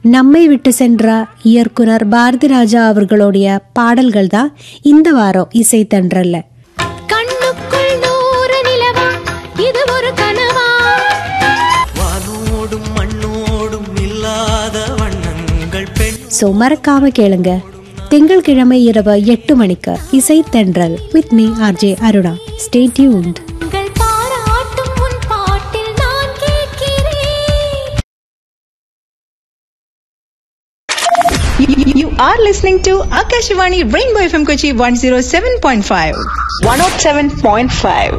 நம்மை விட்டு சென்ற இயக்குனர் பாரதி ராஜா அவர்களுடைய பாடல்கள் தான் இந்த வாரம் இசைத்தன்றல்ல கண்ணுக்குள் நூறு நிலவா இது ஒரு கனவா வானோடும் மண்ணோடும் இல்லாத வண்ணங்கள் பெண் ஸோ மறக்காம கேளுங்க திங்கட்கிழமை இரவு எட்டு மணிக்கு Isaithendral with me RJ Aruna stay tuned உங்கள் பாராட்டும் உன் பாட்டில் நான் கேட்கிறேன் You, you are listening to Akashvani Rainbow FM Kochi 107.5. 107.5.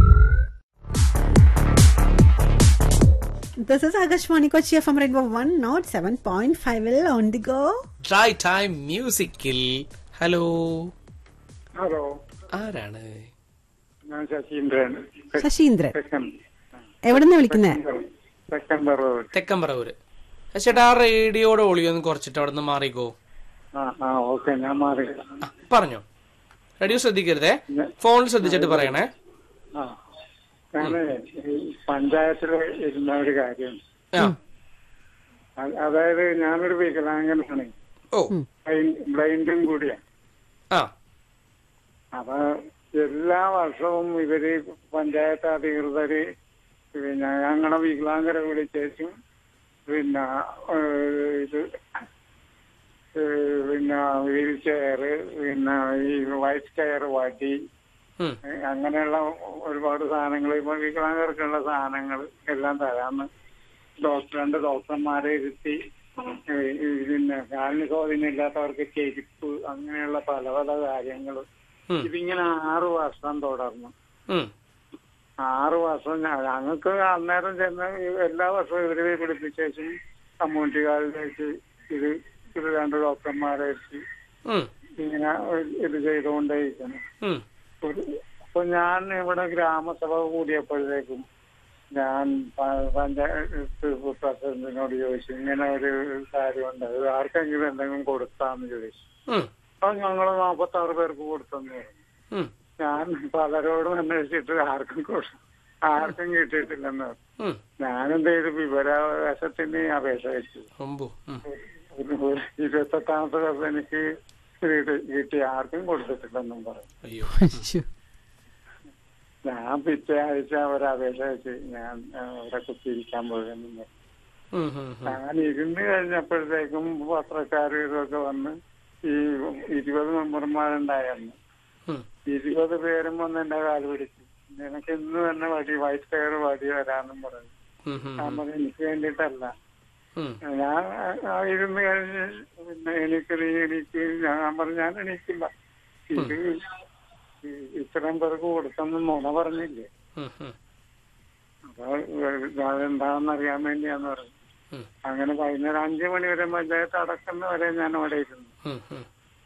This is Agashwani Kochi from Rainbow 107.5 will on the go. ട്രൈ ടൈം മ്യൂസിക്കിൽ ഹലോ ഹലോ ആരാണ് ഞാൻ ശശീന്ദ്രൻ ശശീന്ദ്രൻ തെക്കൻ എവിടുന്ന് വിളിക്കുന്നേ തെക്കൻ പറവൂർ തെക്കമ്പറവൂര് ചേട്ടാ ആ റേഡിയോയുടെ ഒളി ഒന്ന് കുറച്ചിട്ട് അവിടെ നിന്ന് മാറിക്കോ ആ ആ ഓക്കെ ഞാൻ മാറി ആ, പറഞ്ഞോ റേഡിയോ ശ്രദ്ധിക്കരുതേ ഫോണിൽ ശ്രദ്ധിച്ചിട്ട് പറയണേ ആ ഞാന് ഈ പഞ്ചായത്തില് ഇരുന്ന ഒരു കാര്യം ആ അ- അതായത് ഞാനൊരു വികലാംഗനാണ് ഓ ബ്ലൈൻഡ്- ബ്ലൈൻഡും കൂടിയാ ആ അപ്പൊ എല്ലാ വർഷവും ഇവര് പഞ്ചായത്ത് അധികൃതര് പിന്നെ ഞങ്ങളെ വികലാംഗരെ വിളിച്ചേച്ചും പിന്നെ ഏഹ്, ഇത് ഏഹ്, പിന്നെ വീൽ ചെയർ പിന്നെ ഈ വൈറ്റ് ചെയർ വടി ഉം, ഏഹ്, അങ്ങനെയുള്ള ഒരുപാട് സാധനങ്ങൾ ഇപ്പൊ വികലാംഗർക്കുള്ള സാധനങ്ങൾ എല്ലാം തരാന്ന് ഡോക്ടർ രണ്ട് ഡോക്ടർമാരെ ഇരുത്തി ഏഹ്, ഈ പിന്നെ കാലിന് സ്വാധീനമില്ലാത്തവർക്ക് ചെരുപ്പ് അങ്ങനെയുള്ള പല പല കാര്യങ്ങൾ ഉം, ഇതിങ്ങനെ ആറു വർഷം തുടർന്നു ഉം, ആറു വർഷം ഞ- ഞങ്ങൾക്ക് അന്നേരം ചെന്ന് എല്ലാ വർഷവും ഇവരെ പിടിപ്പിച്ചേച്ചും കമ്മ്യൂണിറ്റി വെച്ച് ഇത് ഇത് രണ്ട് ഡോക്ടർമാരെ വെച്ച് ഉം, ഇങ്ങനെ ഇത് ചെയ്തുകൊണ്ടേയിരിക്കണം ഉം, ഒരു അപ്പൊ ഞാൻ ഇവിടെ ഗ്രാമസഭ കൂടിയപ്പോഴത്തേക്കും ഞാൻ പ- പഞ്ചായത്ത് പ്രസിഡന്റിനോട് ചോദിച്ചു ഇങ്ങനെ ഒരു കാര്യമുണ്ട് അത് ആർക്കെങ്കിലും എന്തെങ്കിലും കൊടുത്താന്ന് ചോദിച്ചു ഉം, അപ്പൊ ഞങ്ങൾ നാപ്പത്തി ആറ് പേർക്ക് കൊടുത്തെന്ന് പറഞ്ഞു ഉം, ഞാൻ പലരോടും അന്വേഷിച്ചിട്ട് ആർക്കും കൊടു ആർക്കും കിട്ടിയിട്ടില്ലെന്ന് പറഞ്ഞു. ഉം. ഞാനെന്ത് ചെയ്തു വിവരാവകാശത്തിന് അപേക്ഷ വെച്ചു ഒമ്പു ഉം, ഒരു ഒരു ഇരുപത്തെട്ടാമത്തെ ദിവസം എനിക്ക് ഇത് കിട്ടി ആർക്കും കൊടുത്തിട്ടില്ലെന്നും പറഞ്ഞു അയ്യോ ഞാൻ പിറ്റേ ആഴ്ച ഒരു അപേക്ഷ വെച്ച് ഞാൻ ആ, അവിടെ കുത്തിയിരിക്കാൻ പോയെന്നും പറഞ്ഞു ഉം, ഉം, ഉം. ഞാൻ ഇരുന്ന് കഴിഞ്ഞപ്പോഴത്തേക്കും പത്രക്കാരും ഇതൊക്കെ വന്ന് ഈ ഇരുപത് മെമ്പർമാരുണ്ടായിരുന്നു ഉം, ഇരുപത് പേരും വന്ന് എന്റെ കാല് പിടിച്ചു നിനക്ക് ഇന്ന് തന്നെ വടി വൈറ്റ് കയർ വടി വരാന്നും പറഞ്ഞു ഉം, ഉം, ഞാൻ പറഞ്ഞു എനിക്ക് വേണ്ടിയിട്ടല്ല ഉം, ഞാൻ ആ ഇരുന്ന് കഴിഞ്ഞ് പിന്നെ എനിക്ക് നീ എനിക്ക് ഞാൻ പറഞ്ഞു ഞാൻ എണീക്കില്ല ഇത് ഈ- ഇത്രയും പേർക്ക് കൊടുത്തെന്ന് നുണ പറഞ്ഞില്ലേ ഉം, ഉം, അപ്പൊ അതെന്താണെന്ന് അറിയാൻ വേണ്ടിയാന്ന് പറഞ്ഞു ഉം. അങ്ങനെ വൈകുന്നേരം അഞ്ചു മണി വരെ പഞ്ചായത്ത് അടക്കുന്ന വരെ ഞാൻ അവിടെ ഇരുന്നു ഉം, ഉം.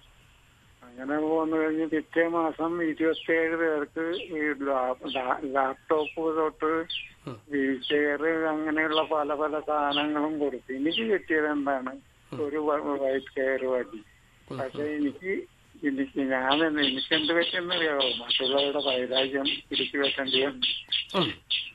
അങ്ങനെ പോന്നു കഴിഞ്ഞ് പിറ്റേ മാസം ഇരുപത്തിയേഴ് പേർക്ക് ഈ ലാ- ലാ- ലാപ്ടോപ്പ് തൊട്ട് ഉം. വീൽ ചെയർ അങ്ങനെയുള്ള പല പല സാധനങ്ങളും കൊടുത്തു എനിക്ക് കിട്ടിയത് എന്താണ് ഒരു വ- വൈറ്റ് കെയർ വടി പക്ഷെ എനിക്ക് എനിക്ക് ഞാൻ എനിക്ക് എന്ത് പറ്റിയെന്നറിയാവോ മറ്റുള്ളവരുടെ വൈരാഗ്യം പിടിച്ചു വെക്കേണ്ടി വന്നു ഉം,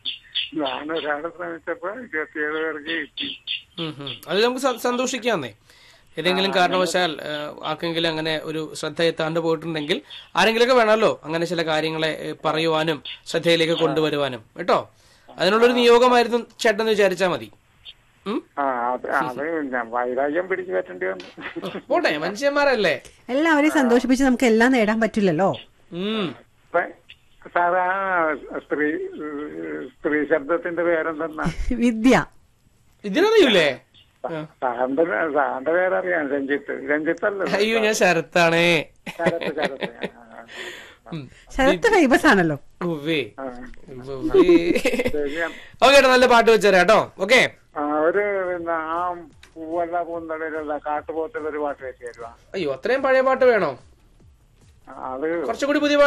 ഞാൻ ഒരാളെ ശ്രമിച്ചപ്പോ ഇരുപത്തിയേഴ് പേർക്ക് കിട്ടി ഉം, ഉം. അത് നമുക്ക് സ- സന്തോഷിക്കാന്നേ ഏതെങ്കിലും കാരണവശാൽ ആ, ആർക്കെങ്കിലും അങ്ങനെ ഒരു ശ്രദ്ധ എത്താണ്ട് പോയിട്ടുണ്ടെങ്കിൽ ആരെങ്കിലുമൊക്കെ വേണമല്ലോ അങ്ങനെ ചില കാര്യങ്ങളെ ഏ, പറയുവാനും ശ്രദ്ധയിലേക്ക് കൊണ്ടുവരുവാനും കേട്ടോ അതിനുള്ളൊരു നിയോഗമായിരുന്നു ചേട്ടൻ എന്ന് വിചാരിച്ചാൽ മതി ഉം? ആ അത് അത് ഞാൻ വൈരാഗ്യം പിടിച്ചു പറ്റേണ്ടി വന്നു പോട്ടെ മനുഷ്യന്മാരല്ലേ എല്ലാവരെയും സന്തോഷിപ്പിച്ച് നമുക്ക് എല്ലാം നേടാൻ പറ്റില്ലല്ലോ ഉം ഇപ്പൊ സാറ് ആ സ്ത്രീ സ്ത്രീ ശബ്ദത്തിന്റെ പേരെന്തെന്നാ വിദ്യ ഇതിനറിയൂലേ ആ. സാറിന്റെ സാറിന്റെ പേരറിയാം രഞ്ജിത്ത് രഞ്ജിത്തല്ലേ അയ്യോ ഞാൻ ശരത്താണേ ശരത്ത് ശരത്ത് ആ, ആ, ആ. ഉം. ശരത്ത് ഫേമസ് ആണല്ലോ ഉവ്വേ. ആ. ഉവ്വേ. ശരിയാണ്. ഓക്കെ ഏട്ടാ നല്ല പാട്ട് വെച്ചേരാ കേട്ടോ ഓക്കെ ആ, ഒരു പിന്നെ ആ പൂവല്ല പൂന്തളിരല്ല കാട്ടുപോത്തുള്ള ഒരു പാട്ട് വെച്ച് തരുവാ അയ്യോ അത്രയും പഴയ പാട്ട് വേണോ അത് കുറച്ചും കൂടി പുതിയ